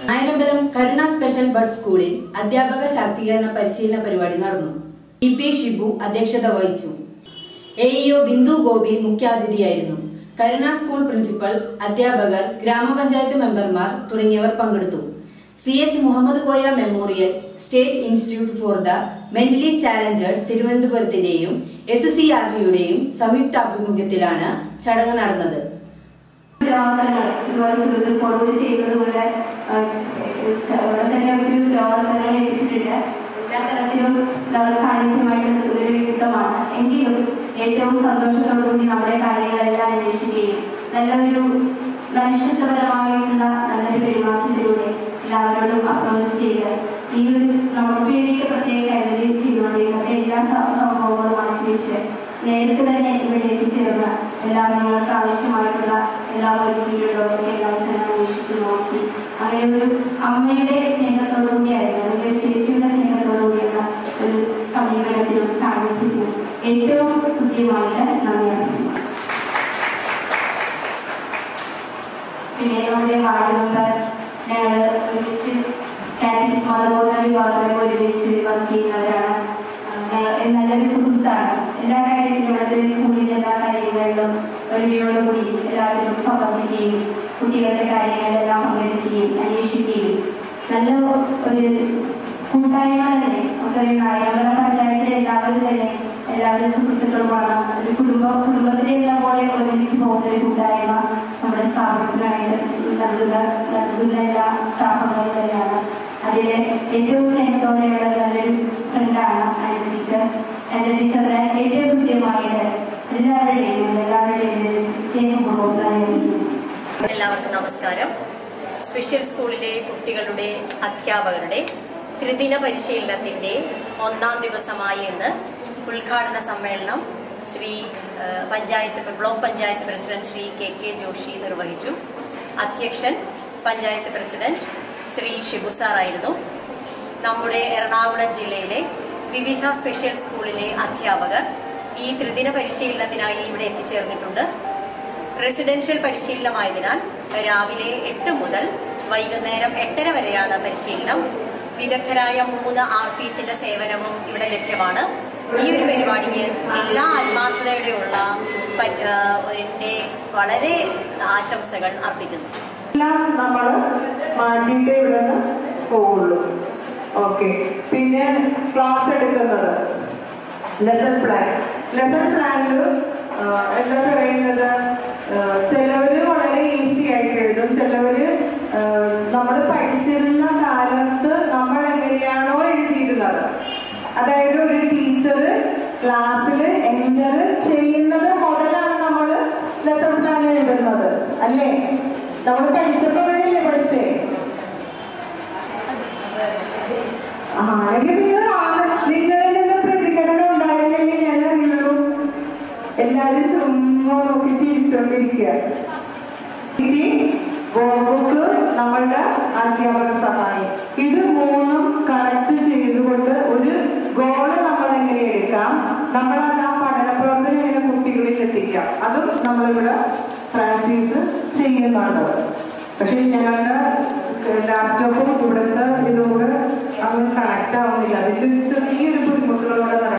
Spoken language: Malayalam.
നായരമ്പലം കരുണ സ്പെഷ്യൽ ബഡ് സ്കൂളിൽ അധ്യാപക ശാക്തീകരണ പരിശീലന പരിപാടി നടന്നു ഇ പി ഷിബു അധ്യക്ഷത വഹിച്ചു എ ഇഒ ബിന്ദു ഗോപി മുഖ്യാതിഥിയായിരുന്നു കരുണ സ്കൂൾ പ്രിൻസിപ്പൽ അധ്യാപകർ ഗ്രാമപഞ്ചായത്ത് മെമ്പർമാർ തുടങ്ങിയവർ പങ്കെടുത്തു C H Muhammad Koya memorial state institute for the mentally challenged തിരുവനന്തപുരത്തിന്റെയും എസ് സി ആർ ബിയുടെയും സംയുക്താഭിമുഖ്യത്തിലാണ് ചടങ്ങ് നടന്നത് ഉത്തരവാദിത്തങ്ങൾ ഇതുപോലെ സുഹൃത്തുക്കൾ ഫോർവേഡ് ചെയ്യുന്നതുകൊണ്ട് അവിടെ തന്നെ ഒരു ഉത്തരവാദിത്തങ്ങളെ ഏൽപ്പിച്ചിട്ടുണ്ട് എല്ലാ തരത്തിലും നമ്മുടെ സാന്നിധ്യമായിട്ട് നിൽക്കുന്നൊരു യുദ്ധമാണ് എങ്കിലും ഏറ്റവും സന്തോഷത്തോടുകൂടി നമ്മുടെ കാര്യങ്ങളെല്ലാം അന്വേഷിക്കുകയും നല്ലൊരു മനുഷ്യത്വപരമായിട്ടുള്ള നല്ലൊരു പെരുമാറ്റത്തിലൂടെ എല്ലാവരോടും അപ്രോച്ച് ചെയ്ത് ഈ ഒരു നമുക്ക് വേണ്ടിയിട്ട് പ്രത്യേക കൈകാര്യം ചെയ്തുകൊണ്ട് ഇന്നത്തെ എല്ലാ സ- സംഭവങ്ങളും മാറ്റി വെച്ച് നേരത്തെ തന്നെ ഇവിടെ എത്തിച്ചേർന്ന് എല്ലാം നിങ്ങൾക്ക് ആവശ്യമായിട്ടുള്ള എല്ലാ ഒരുക്കിയിട്ടുള്ളതൊക്കെ എല്ലാം തന്നെ അന്വേഷിച്ചു നോക്കി അങ്ങനെ ഒരു അമ്മയുടെ സ്നേഹത്തോടുകൂടിയായിരുന്നു അല്ലെങ്കിൽ ഒരു ചേച്ചിയുടെ സ്നേഹത്തോടുകൂടിയുള്ള ഒരു സമീപനത്തിലും സാന്നിധ്യത്തിലും ഏറ്റവും കൃത്യമായിട്ട് നന്ദി അറിയിക്കുന്നു പിന്നെ നമ്മുടെ വാർഡ് മെമ്പർ ഞങ്ങൾ ഒരുമിച്ച് കാൻറ്റീൻസ് മതബോധന വിഭാഗത്തിലൊക്കെ ഒരുമിച്ച് വർക്ക് ചെയ്യുന്നവരാണ് ആ, ഞങ്ങൾ നല്ലൊരു സുഹൃത്താണ് എല്ലാ കാര്യത്തിലും ഇവിടുത്തെ സ്കൂളിലെ എല്ലാ കാര്യങ്ങളിലും ഒരുമയോടുകൂടി എല്ലാവരും സംബന്ധിക്കുകയും കുട്ടികളുടെ കാര്യങ്ങളെല്ലാം പങ്കെടുക്കുകയും അന്വേഷിക്കുകയും നല്ല ഒരു കൂട്ടായ്മ തന്നെ നമുക്കറിയാം നായകരുടെ പഞ്ചായത്തിലെ എല്ലാവരും തന്നെ എല്ലാവരും സുഹൃത്തുക്കളുമാണ് ഒരു കുടുംബ കുടുംബത്തിലെ എല്ലാം പോലെ ഒരുമിച്ച് പോകുന്ന ഒരു കൂട്ടായ്മ നമ്മുടെ സ്ഥാപനത്തിനായിട്ട് നൽകുന്ന നൽകുന്ന എല്ലാ സ്റ്റാഫുകളും തന്നെയാണ് അതിലെ ഏറ്റവും സ്നേഹത്തോടെയുള്ള നല്ലൊരു ഫ്രണ്ടാണ് എൻ്റെ ടീച്ചർ എൻ്റെ ടീച്ചറിനെ ഏറ്റവും കൃത്യമായിട്ട് എല്ലാവരുടെയും എല്ലാവരുടെയും ഒരു സ്നേഹപൂർവ്വം തന്നെ അറിയിക്കുന്നു. എല്ലാവർക്കും നമസ്കാരം സ്പെഷ്യൽ സ്കൂളിലെ കുട്ടികളുടെ അധ്യാപകരുടെ ത്രിദിന പരിശീലനത്തിന്റെ ഒന്നാം ദിവസമായി ഇന്ന് ഉദ്ഘാടന സമ്മേളനം ശ്രീ ഏഹ്, panchayat block panchayat president Shri K K Joshi നിർവഹിച്ചു അധ്യക്ഷൻ പഞ്ചായത്ത് പ്രസിഡന്റ് ശ്രീ ഷിബു സാറായിരുന്നു നമ്മുടെ എറണാകുളം ജില്ലയിലെ വിവിധ സ്പെഷ്യൽ സ്കൂളിലെ അധ്യാപകർ ഈ ത്രിദിന പരിശീലനത്തിനായി ഇവിടെ എത്തിച്ചേർന്നിട്ടുണ്ട് റെസിഡൻഷ്യൽ പരിശീലനമായതിനാൽ രാവിലെ എട്ട് മുതൽ വൈകുന്നേരം എട്ടര വരെയാണ് പരിശീലനം വിദഗ്ധരായ മൂന്ന് ആർ പി സിന്റെ സേവനവും ഇവിടെ ലഭ്യമാണ് ഈ ഒരു പരിപാടിക്ക് എല്ലാ ആത്മാർത്ഥതയോടെയുള്ള പ- ഏഹ് എന്റെ വളരെ ആശംസകൾ അർപ്പിക്കുന്നു എല്ലാം നമ്മൾ മാറ്റിയിട്ട് ഇവിടെ നിന്ന് പോവുള്ളൂ ഓക്കെ പിന്നെ ക്ലാസ് എടുക്കുന്നത് ലെസൺ പ്ലാൻ ലെസൺ പ്ലാനിൽ എന്താ പറയുന്നത് ചിലവര് വളരെ ഈസി ആയിട്ട് എഴുതും ചിലവര് നമ്മൾ പഠിച്ചിരുന്ന കാലത്ത് നമ്മൾ എങ്ങനെയാണോ എഴുതിയിരുന്നത് അതായത് ഒരു ടീച്ചർ ക്ലാസ്സിൽ എൻ്റർ ചെയ്യുന്നത് മുതലാണ് നമ്മൾ ലെസൺ പ്ലാൻ എഴുതുന്നത് അല്ലേ നമ്മൾ പഠിച്ചപ്പോ വേണ്ടിയല്ലേ പഠിച്ചേ ആ എങ്കിൽ നിങ്ങൾ ആ- നിങ്ങളിൽ നിന്ന് പ്രതികരണം ഉണ്ടായില്ലെങ്കിൽ ഞാൻ അറിയുള്ളൂ എല്ലാരും ചുമ്മാ നോക്കി ചിരിച്ചോണ്ടിരിക്കുക ഇനി ബുക്ക് നമ്മളുടെ അധ്യാപക സഹായം ഇത് മൂന്നും കണക്ട് ചെയ്തുകൊണ്ട് ഒരു ഗോള് നമ്മൾ എങ്ങനെ എടുക്കാം നമ്മളത് ആ പഠന പ്രവർത്തനം എങ്ങനെ കുട്ടികളിൽ എത്തിക്കാം അതും നമ്മളിവിടെ പ്രാക്ടീസ് ചെയ്യുന്നുണ്ട് പക്ഷെ ഞങ്ങളുടെ ലാപ്ടോപ്പും ഇവിടുത്തെ ഇതുകൂടെ അങ്ങ് കണക്ട് ആവുന്നില്ല അതിന്റെ ഒരു ചെറിയൊരു ബുദ്ധിമുട്ടുകളോടെ